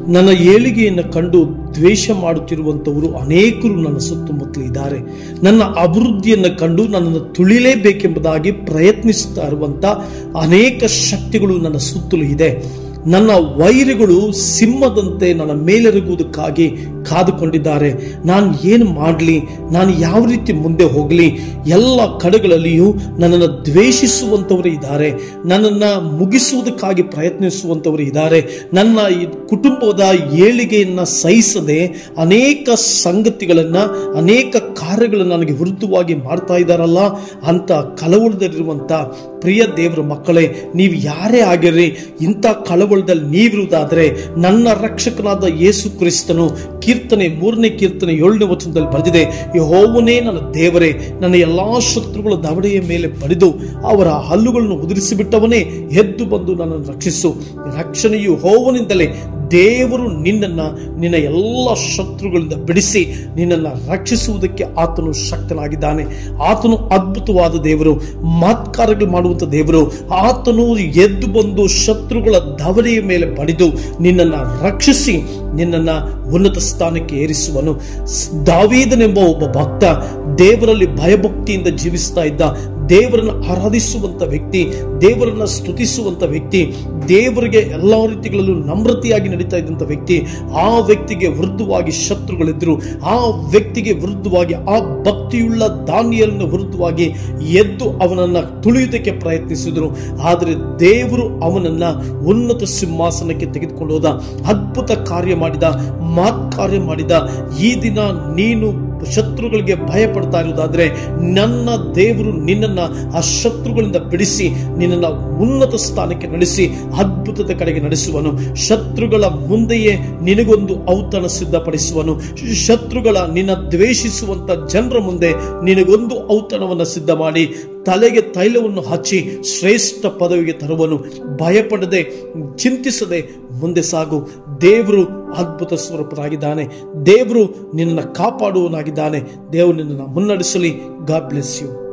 ನನ್ನ ಏಳಿಗೆಯನ್ನು ಕಂಡು ದ್ವೇಷ ಮಾಡುತ್ತಿರುವಂಥವರು ಅನೇಕರು ನನ್ನ ಸುತ್ತಮುತ್ತಲು ಇದ್ದಾರೆ ನನ್ನ ಅಭಿವೃದ್ಧಿಯನ್ನು ಕಂಡು ನನ್ನನ್ನು ತುಳಿಲೇಬೇಕೆಂಬುದಾಗಿ ಪ್ರಯತ್ನಿಸುತ್ತಾ ಇರುವಂಥ ಅನೇಕ ಶಕ್ತಿಗಳು ನನ್ನ ಸುತ್ತಲೂ ಇದೆ ನನ್ನ ವೈರಿಗಳು ಸಿಂಹದಂತೆ ನನ್ನ ಮೇಲೆರಗುವುದಕ್ಕಾಗಿ ಕಾದುಕೊಂಡಿದ್ದಾರೆ ನಾನು ಏನು ಮಾಡಲಿ ನಾನು ಯಾವ ರೀತಿ ಮುಂದೆ ಹೋಗಲಿ ಎಲ್ಲ ಕಡೆಗಳಲ್ಲಿಯೂ ನನ್ನನ್ನು ದ್ವೇಷಿಸುವಂಥವರು ಇದ್ದಾರೆ ನನ್ನನ್ನು ಮುಗಿಸುವುದಕ್ಕಾಗಿ ಪ್ರಯತ್ನಿಸುವಂಥವರು ಇದ್ದಾರೆ ನನ್ನ ಈ ಕುಟುಂಬದ ಏಳಿಗೆಯನ್ನು ಸಹಿಸದೆ ಅನೇಕ ಸಂಗತಿಗಳನ್ನು ಅನೇಕ ಕಾರ್ಯಗಳನ್ನು ನನಗೆ ವಿರುದ್ಧವಾಗಿ ಮಾಡ್ತಾ ಇದ್ದಾರಲ್ಲ ಅಂತ ಕಳವಳದಲ್ಲಿರುವಂಥ ಪ್ರಿಯ ದೇವರ ಮಕ್ಕಳೇ ನೀವು ಯಾರೇ ಆಗಿರ್ರಿ ಇಂಥ ಕಳವಳದಲ್ಲಿ ನೀವಿರುವುದಾದರೆ ನನ್ನ ರಕ್ಷಕನಾದ ಯೇಸು ಕ್ರಿಸ್ತನು ಕೀರ್ತನೆ ಮೂರನೇ ಕೀರ್ತನೆ ಏಳನೇ ವಚನದಲ್ಲಿ ಬರೆದಿದೆ ಯಹೋವನೇ ನನ್ನ ದೇವರೇ ನನ್ನ ಎಲ್ಲಾ ಶತ್ರುಗಳ ದವಡೆಯ ಮೇಲೆ ಬಡಿದು ಅವರ ಹಲ್ಲುಗಳನ್ನು ಉದುರಿಸಿಬಿಟ್ಟವನೇ ಎದ್ದು ಬಂದು ನನ್ನನ್ನು ರಕ್ಷಿಸು ರಕ್ಷಣೆಯು ಹೋವನಿಂದಲೇ ದೇವರು ನಿನ್ನನ್ನು ನಿನ್ನ ಎಲ್ಲ ಶತ್ರುಗಳಿಂದ ಬಿಡಿಸಿ ನಿನ್ನನ್ನು ರಕ್ಷಿಸುವುದಕ್ಕೆ ಆತನು ಶಕ್ತನಾಗಿದ್ದಾನೆ ಆತನು ಅದ್ಭುತವಾದ ದೇವರು ಮಾತ್ಕಾರಗಳು ಮಾಡುವಂಥ ದೇವರು ಆತನು ಎದ್ದು ಬಂದು ಶತ್ರುಗಳ ದವಡೆಯ ಮೇಲೆ ಬಡಿದು ನಿನ್ನನ್ನು ರಕ್ಷಿಸಿ ನಿನ್ನನ್ನು ಉನ್ನತ ಸ್ಥಾನಕ್ಕೆ ಏರಿಸುವನು ಸ್- ದಾವೀದನೆಂಬ ಒಬ್ಬ ಭಕ್ತ ದೇವರಲ್ಲಿ ಭಯಭಕ್ತಿಯಿಂದ ಜೀವಿಸ್ತಾ ಇದ್ದ ದೇವರನ್ನು ಆರಾಧಿಸುವಂತ ವ್ಯಕ್ತಿ ದೇವರನ್ನ ಸ್ತುತಿಸುವಂತ ವ್ಯಕ್ತಿ ದೇವರಿಗೆ ಎಲ್ಲ ರೀತಿಗಳಲ್ಲೂ ನಮ್ರತೆಯಾಗಿ ನಡೀತಾ ಇದ್ದಂಥ ವ್ಯಕ್ತಿ ಆ ವ್ಯಕ್ತಿಗೆ ವಿರುದ್ಧವಾಗಿ ಶತ್ರುಗಳಿದ್ರು ಆ ವ್ಯಕ್ತಿಗೆ ವಿರುದ್ಧವಾಗಿ ಆ ಭಕ್ತಿಯುಳ್ಳ ದಾನಿಯಲನ್ನು ವಿರುದ್ಧವಾಗಿ ಎದ್ದು ಅವನನ್ನ ತುಳಿಯುವುದಕ್ಕೆ ಪ್ರಯತ್ನಿಸಿದ್ರು ಆದರೆ ದೇವರು ಅವನನ್ನ ಉನ್ನತ ಸಿಂಹಾಸನಕ್ಕೆ ತೆಗೆದುಕೊಂಡು ಹೋದ ಅದ್ಭುತ ಕಾರ್ಯ ಮಾಡಿದ ಮಾತ್ ಕಾರ್ಯ ಮಾಡಿದ ಈ ದಿನ ನೀನು ಶತ್ರುಗಳಿಗೆ ಭಯ ಪಡ್ತಾ ಇರುವುದಾದ್ರೆ ನನ್ನ ದೇವರು ನಿನ್ನನ್ನ ಆ ಶತ್ರುಗಳಿಂದ ಬಿಡಿಸಿ ನಿನ್ನನ್ನ ಉನ್ನತ ಸ್ಥಾನಕ್ಕೆ ನಡೆಸಿ ಅದ್ಭುತದ ಕಡೆಗೆ ನಡೆಸುವನು ಶತ್ರುಗಳ ಮುಂದೆಯೇ ನಿನಗೊಂದು ಔತಣ ಸಿದ್ಧಪಡಿಸುವನು ಶತ್ರುಗಳ ನಿನ್ನ ದ್ವೇಷಿಸುವಂತ ಜನರ ಮುಂದೆ ನಿನಗೊಂದು ಔತಣವನ್ನು ಸಿದ್ಧ ಮಾಡಿ ತಲೆಗೆ ತೈಲವನ್ನು ಹಚ್ಚಿ ಶ್ರೇಷ್ಠ ಪದವಿಗೆ ತರುವನು ಭಯಪಡದೆ ಚಿಂತಿಸದೆ ಮುಂದೆ ಸಾಗು ದೇವರು ಅದ್ಭುತ ಸ್ವರೂಪನಾಗಿದ್ದಾನೆ ದೇವರು ನಿನ್ನನ್ನು ಕಾಪಾಡುವನಾಗಿದ್ದಾನೆ ದೇವರು ನಿನ್ನನ್ನು ಮುನ್ನಡೆಸಲಿ ಗಾಡ್ ಬ್ಲೆಸ್ ಯು